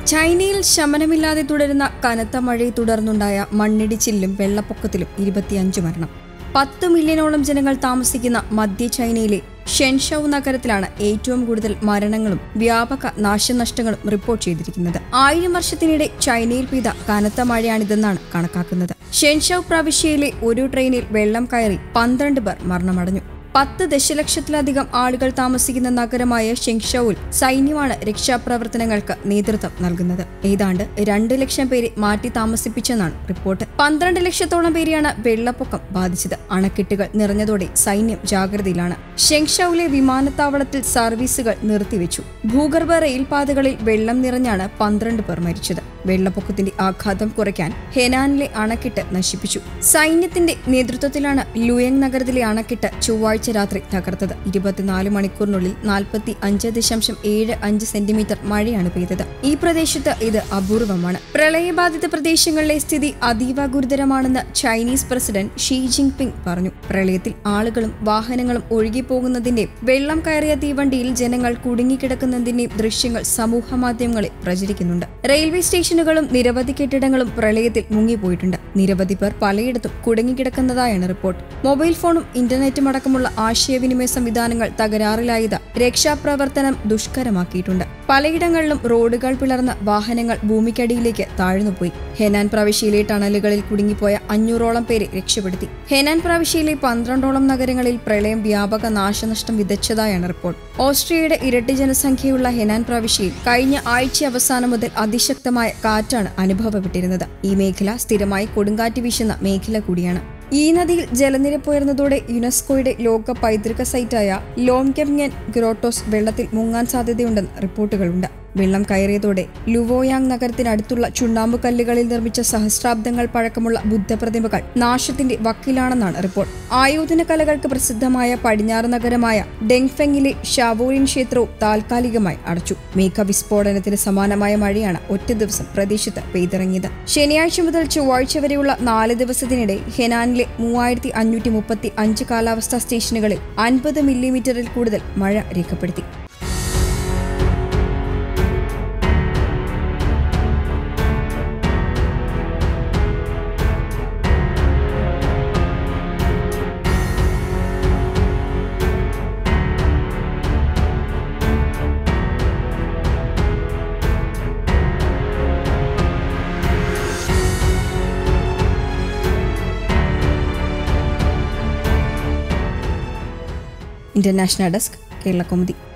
ചൈനയിൽ ശമനമില്ലാതെ തുടരുന്ന കനത്ത മഴയെ തുടർന്നുണ്ടായ മണ്ണിടിച്ചിലും വെള്ളപ്പൊക്കത്തിലും ഇരുപത്തിയഞ്ച് മരണം പത്ത് മില്യണോളം ജനങ്ങൾ താമസിക്കുന്ന മധ്യ ചൈനയിലെ ഷെൻഷൌ നഗരത്തിലാണ് ഏറ്റവും കൂടുതൽ മരണങ്ങളും വ്യാപക നാശനഷ്ടങ്ങളും റിപ്പോർട്ട് ചെയ്തിരിക്കുന്നത് ആയിരം വർഷത്തിനിടെ ചൈനയിൽ പെയ്ത കനത്ത മഴയാണിതെന്നാണ് കണക്കാക്കുന്നത് ഷെൻഷൌ പ്രവിശ്യയിലെ ഒരു ട്രെയിനിൽ വെള്ളം കയറി പന്ത്രണ്ട് പേർ മരണമടഞ്ഞു പത്ത് ദശലക്ഷത്തിലധികം ആളുകൾ താമസിക്കുന്ന നഗരമായ ഷെങ്ഷൌവിൽ സൈന്യമാണ് രക്ഷാപ്രവർത്തനങ്ങൾക്ക് നേതൃത്വം നൽകുന്നത് ഏതാണ്ട് രണ്ട് ലക്ഷം പേരെ മാറ്റി താമസിപ്പിച്ചെന്നാണ് റിപ്പോർട്ട് പന്ത്രണ്ട് ലക്ഷത്തോളം പേരെയാണ് വെള്ളപ്പൊക്കം ബാധിച്ചത് അണക്കെട്ടുകൾ നിറഞ്ഞതോടെ സൈന്യം ജാഗ്രതയിലാണ് ഷെങ്ഷൌവിലെ വിമാനത്താവളത്തിൽ സർവീസുകൾ നിർത്തിവെച്ചു ഭൂഗർഭ റെയിൽപാതകളിൽ വെള്ളം നിറഞ്ഞാണ് പന്ത്രണ്ട് പേർ മരിച്ചത് വെള്ളപ്പൊക്കത്തിന്റെ ആഘാതം കുറയ്ക്കാൻ ഹെനാനിലെ അണക്കെട്ട് നശിപ്പിച്ചു സൈന്യത്തിന്റെ നേതൃത്വത്തിലാണ് ലുയങ് നഗരത്തിലെ അണക്കെട്ട് ചൊവ്വാഴ്ച രാത്രി തകർത്തത് ഇരുപത്തിനാല് മണിക്കൂറിനുള്ളിൽ നാൽപ്പത്തി അഞ്ച് ദശാംശം ഏഴ് അഞ്ച് സെന്റിമീറ്റർ മഴയാണ് പെയ്തത് ഈ പ്രദേശത്ത് ഇത് അപൂർവമാണ് പ്രളയബാധിത പ്രദേശങ്ങളിലെ സ്ഥിതി അതീവ ഗുരുതരമാണെന്ന് Chinese president Xi Jinping പറഞ്ഞു പ്രളയത്തിൽ ആളുകളും വാഹനങ്ങളും ഒഴുകിപ്പോകുന്നതിന്റെയും വെള്ളം കയറിയ തീവണ്ടിയിൽ ജനങ്ങൾ കുടുങ്ങിക്കിടക്കുന്നതിന്റെയും ദൃശ്യങ്ങൾ സമൂഹ മാധ്യമങ്ങളിൽ പ്രചരിക്കുന്നുണ്ട് റെയിൽവേ സ്റ്റേഷനുകളും നിരവധി കെട്ടിടങ്ങളും പ്രളയത്തിൽ മുങ്ങിപ്പോയിട്ടുണ്ട് നിരവധി പേർ പലയിടത്തും കുടുങ്ങിക്കിടക്കുന്നതായാണ് റിപ്പോർട്ട് മൊബൈൽ ഫോണും ഇന്റർനെറ്റും അടക്കമുള്ള ആശയവിനിമയ സംവിധാനങ്ങൾ തകരാറിലായത് രക്ഷാപ്രവർത്തനം ദുഷ്കരമാക്കിയിട്ടുണ്ട് പലയിടങ്ങളിലും റോഡുകൾ പിളർന്ന വാഹനങ്ങൾ ഭൂമിക്കടിയിലേക്ക് താഴ്ന്നുപോയി ഹെനാൻ പ്രവിശ്യയിലെ ടണലുകളിൽ കുടുങ്ങിപ്പോയ അഞ്ഞൂറോളം പേരെ രക്ഷപ്പെടുത്തി ഹെനാൻ പ്രവിശ്യയിലെ പന്ത്രണ്ടോളം നഗരങ്ങളിൽ പ്രളയം വ്യാപക നാശനഷ്ടം വിതച്ചതായാണ് റിപ്പോർട്ട് ഓസ്ട്രിയയുടെ ഇരട്ടി ജനസംഖ്യയുള്ള ഹെനാൻ പ്രവിശ്യയിൽ കഴിഞ്ഞ ആഴ്ച അവസാനം മുതൽ അതിശക്തമായ കാറ്റാണ് അനുഭവപ്പെട്ടിരുന്നത് ഈ മേഖല സ്ഥിരമായി കൊടുങ്കാറ്റ് വീശുന്ന മേഖല കൂടിയാണ് ഈ നദിയിൽ ജലനിരപ്പ് ഉയർന്നതോടെ യുനെസ്കോയുടെ ലോക പൈതൃക സൈറ്റായ ലോംകെംഗൻ ഗ്രോട്ടോസ് വെള്ളത്തിൽ മുങ്ങാൻ സാധ്യതയുണ്ടെന്ന് റിപ്പോർട്ടുകളുണ്ട് വെള്ളം കയറിയതോടെ ലുവോയാങ് നഗരത്തിനടുത്തുള്ള ചുണ്ണാമ്പ് കല്ലുകളിൽ നിർമ്മിച്ച സഹസ്രാബ്ദങ്ങൾ പഴക്കമുള്ള ബുദ്ധപ്രതിമകൾ നാശത്തിന്റെ വക്കിലാണെന്നാണ് റിപ്പോർട്ട് ആയോധന കലകൾക്ക് പ്രസിദ്ധമായ പടിഞ്ഞാറ് നഗരമായ ഡെങ്ഫെങ്ങിലെ ഷാവോലിൻ ക്ഷേത്രവും താൽക്കാലികമായി അടച്ചു മേഘവിസ്ഫോടനത്തിന് സമാനമായ മഴയാണ് ഒറ്റ ദിവസം പ്രദേശത്ത് പെയ്തിറങ്ങിയത് ശനിയാഴ്ച മുതൽ ചൊവ്വാഴ്ച വരെയുള്ള നാല് ദിവസത്തിനിടെ ഹെനാനിലെ മൂവായിരത്തി അഞ്ഞൂറ്റി മുപ്പത്തി അഞ്ച് കാലാവസ്ഥാ സ്റ്റേഷനുകളിൽ അൻപത് മില്ലിമീറ്ററിൽ കൂടുതൽ മഴ രേഖപ്പെടുത്തി ഇന്റർനാഷണൽ ഡെസ്ക് കേരള കൗമുദി